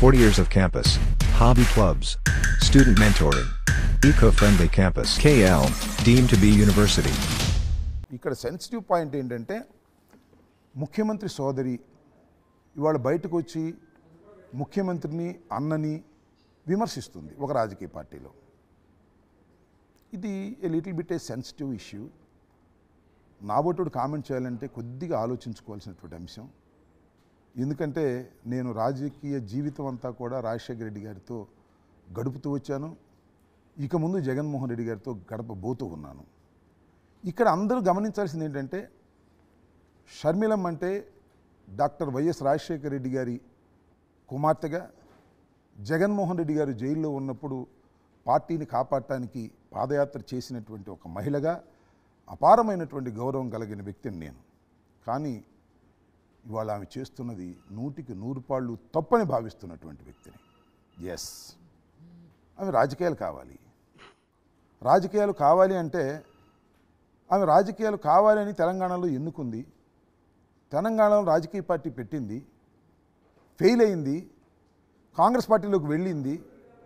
40 years of campus, hobby clubs, student mentoring, eco-friendly campus. KL, deemed to be university. ఇక్కడ sensitive point ఏంటంటే ముఖ్యమంత్రి సోదరి ఇవాళ బయటకు వచ్చి ముఖ్యమంత్రిని అన్నని విమర్శిస్తుంది ఒక రాజకీయ పార్టీలో ఇది a little bit a sensitive issue నాబోటుడు కామెంట్ చేయాలంటే కొద్దిగా ఆలోచించుకోవాల్సినటువంటి అంశం ఎందుకంటే నేను రాజకీయ జీవితం అంతా కూడా రాజశేఖర రెడ్డి గారితో గడుపుతూ వచ్చాను ఇక ముందు జగన్మోహన్ రెడ్డి గారితో గడపబోతూ ఉన్నాను ఇక్కడ అందరూ గమనించాల్సింది ఏంటంటే షర్మిలం అంటే డాక్టర్ వైఎస్ రాజశేఖర రెడ్డి గారి కుమార్తెగా జగన్మోహన్ రెడ్డి గారు జైల్లో ఉన్నప్పుడు పార్టీని కాపాడటానికి పాదయాత్ర చేసినటువంటి ఒక మహిళగా అపారమైనటువంటి గౌరవం కలిగిన వ్యక్తిని నేను కానీ ఇవాళ ఆమె చేస్తున్నది నూటికి నూరు పాళ్ళు తప్పని భావిస్తున్నటువంటి వ్యక్తిని ఎస్ ఆమె రాజకీయాలు కావాలి రాజకీయాలు కావాలి అంటే ఆమె రాజకీయాలు కావాలని తెలంగాణలో ఎన్నుకుంది తెలంగాణలో రాజకీయ పార్టీ పెట్టింది ఫెయిల్ అయింది కాంగ్రెస్ పార్టీలోకి వెళ్ళింది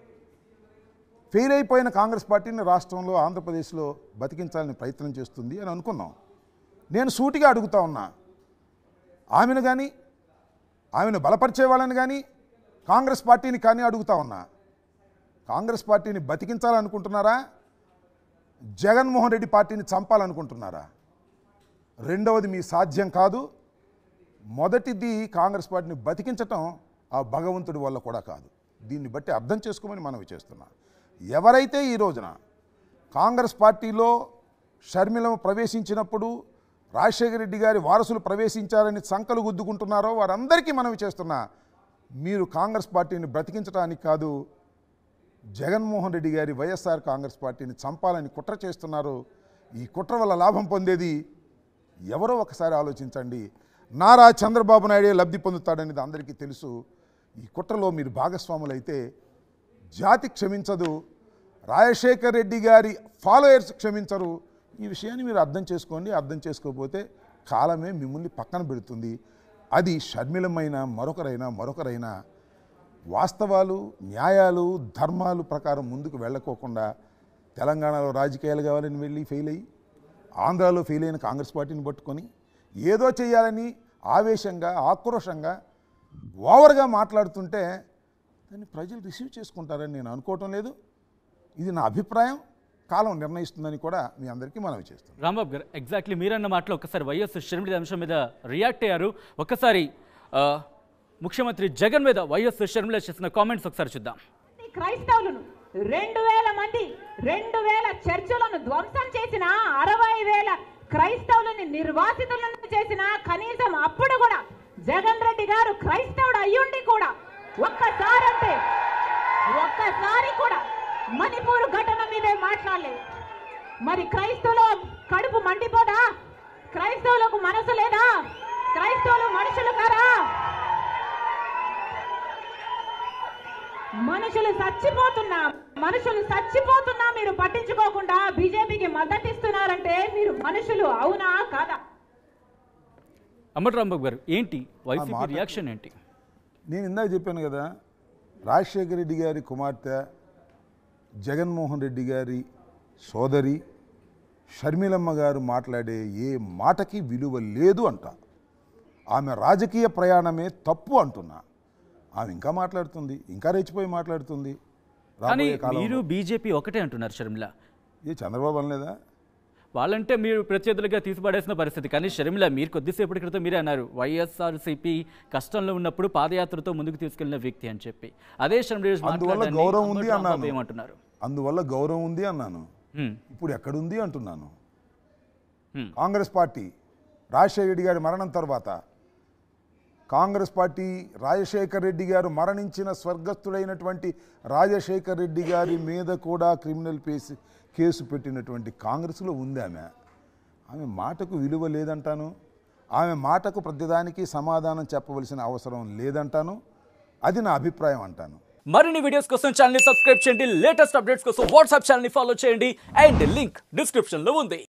ఫెయిల్ అయిపోయిన కాంగ్రెస్ పార్టీని రాష్ట్రంలో ఆంధ్రప్రదేశ్లో బతికించాలని ప్రయత్నం చేస్తుంది అని అనుకున్నాం నేను సూటిగా అడుగుతా ఉన్నా ఆమెను కానీ ఆమెను బలపరిచే వాళ్ళని కానీ కాంగ్రెస్ పార్టీని కానీ అడుగుతా ఉన్నా కాంగ్రెస్ పార్టీని బతికించాలనుకుంటున్నారా జగన్మోహన్ రెడ్డి పార్టీని చంపాలనుకుంటున్నారా రెండవది మీ సాధ్యం కాదు మొదటిది కాంగ్రెస్ పార్టీని బతికించటం ఆ భగవంతుడి వల్ల కూడా కాదు దీన్ని బట్టి అర్థం చేసుకోమని మనవి చేస్తున్నా ఎవరైతే ఈ రోజున కాంగ్రెస్ పార్టీలో షర్మిల ప్రవేశించినప్పుడు రాజశేఖర రెడ్డి గారి వారసులు ప్రవేశించారని సంకలు గుద్దుకుంటున్నారో వారందరికీ మనవి చేస్తున్నా మీరు కాంగ్రెస్ పార్టీని బ్రతికించడానికి కాదు జగన్మోహన్ రెడ్డి గారి వైఎస్ఆర్ కాంగ్రెస్ పార్టీని చంపాలని కుట్ర చేస్తున్నారు ఈ కుట్ర వల్ల లాభం పొందేది ఎవరో ఒకసారి ఆలోచించండి నారా చంద్రబాబు నాయుడే లబ్ధి పొందుతాడనేది అందరికీ తెలుసు ఈ కుట్రలో మీరు భాగస్వాములైతే జాతి క్షమించదు రాజశేఖర్ రెడ్డి గారి ఫాలోయర్స్ క్షమించరు ఈ విషయాన్ని మీరు అర్థం చేసుకోండి అర్థం చేసుకోకపోతే కాలమే మిమ్మల్ని పక్కన పెడుతుంది అది షర్మిలమైన మరొకరైనా మరొకరైనా వాస్తవాలు న్యాయాలు ధర్మాలు ప్రకారం ముందుకు వెళ్ళకోకుండా తెలంగాణలో రాజకీయాలు కావాలని వెళ్ళి ఫెయిల్ అయ్యి ఆంధ్రాలో ఫెయిల్ అయిన కాంగ్రెస్ పార్టీని పట్టుకొని ఏదో చేయాలని ఆవేశంగా ఆక్రోషంగా ఓవర్గా మాట్లాడుతుంటే దాన్ని ప్రజలు రిసీవ్ చేసుకుంటారని నేను అనుకోవటం లేదు ఇది నా అభిప్రాయం కాలం నిర్ణయిస్తుందని కూడా మీ అందరికీ మనవి చేస్తున్నాను రాంబాబు గారు ఎగ్జాక్ట్లీ మీరన్న మాటలో ఒకసారి వైఎస్ షర్మిల అంశం మీద రియాక్ట్ అయ్యారు ఒక్కసారి ఆ, ముఖ్యమంత్రి జగన్ మీద వైఎస్ షర్మిల చేసిన కామెంట్స్ ఒకసారి చూద్దాం మంది క్రైస్తవులను రెండు వేల మంది రెండు వేల చర్చిలను ధ్వంసం చేసిన అరవై వేల క్రైస్తవులని నిర్వాసితులను చేసిన కనీసం అప్పుడు కూడా జగన్ రెడ్డి గారు క్రైస్తవుడు అయ్యుండి కూడా ఒక్కసారి అంటే ఒక్కసారి కూడా మణిపూర్ ఘటన మీదే మాట్లాడలేదు మరి క్రైస్తవుల కడుపు మండిపోదా క్రైస్తవులకు మనసు లేదా క్రైస్తవులు మనుషులు కారా మనుషులు చచ్చిపోతున్నా మనుషులు చచ్చిపోతున్నా మీరు పట్టించుకోకుండా బీజేపీకి మద్దతిస్తున్నారంటే మీరు మనుషులు అవునా కాదా అమ్మటి రాంబాబు గారు ఏంటి వైసీపీ మాట- రియాక్షన్ ఏంటి నేను ఇందాక చెప్పాను కదా రాజశేఖర రెడ్డి గారి కుమార్తె జగన్మోహన్ రెడ్డి గారి సోదరి షర్మిలమ్మ గారు మాట్లాడే ఏ మాటకి విలువ లేదు అంట ఆమె రాజకీయ ప్రయాణమే తప్పు అంటున్నా ఆమె ఇంకా మాట్లాడుతుంది ఇంకా రెచ్చిపోయి మాట్లాడుతుంది కానీ రాబోయే కాలంలో మీరు బీజేపీ ఒకటే అంటున్నారు షర్మిల ఏ చంద్రబాబు అనలేదా వాళ్ళంటే మీరు ప్రత్యర్థులుగా తీసిపడేసిన పరిస్థితి కానీ షర్మిల మీరు కొద్దిసేపటి క్రితం మీరే అన్నారు వైఎస్ఆర్సీపీ కష్టంలో ఉన్నప్పుడు పాదయాత్రతో ముందుకు తీసుకెళ్లిన వ్యక్తి అని చెప్పి అదే షర్మిల ఈరోజు అందువల్ల మాట్లాడడాన్ని గౌరవం ఉంది అంబటి రాంబాబు అన్నాను ఏమంటున్నారు అందువల్ల గౌరవం ఉంది అన్నాను హ్మ్, ఇప్పుడు ఎక్కడుంది అంటున్నాను హ్మ్. కాంగ్రెస్ పార్టీ రాజశేఖర రెడ్డి గారి మరణం తర్వాత కాంగ్రెస్ పార్టీ రాజశేఖర్ రెడ్డి గారు మరణించిన స్వర్గస్థుడైనటువంటి రాజశేఖర్ రెడ్డి గారి మీద కూడా క్రిమినల్ కేసు కేసు పెట్టినటువంటి కాంగ్రెస్లో ఉంది ఆమె ఆమె మాటకు విలువ లేదంటాను ఆమె మాటకు ప్రతిదానికి సమాధానం చెప్పవలసిన అవసరం లేదంటాను అది నా అభిప్రాయం అంటాను మరిన్ని వీడియోస్ కోసం ఛానల్ సబ్స్క్రైబ్ చేయండి లేటెస్ట్ అప్డేట్స్ కోసం వాట్సాప్ ఛానల్ ఫాలో చేయండి అండ్ లింక్ డిస్క్రిప్షన్ లో ఉంది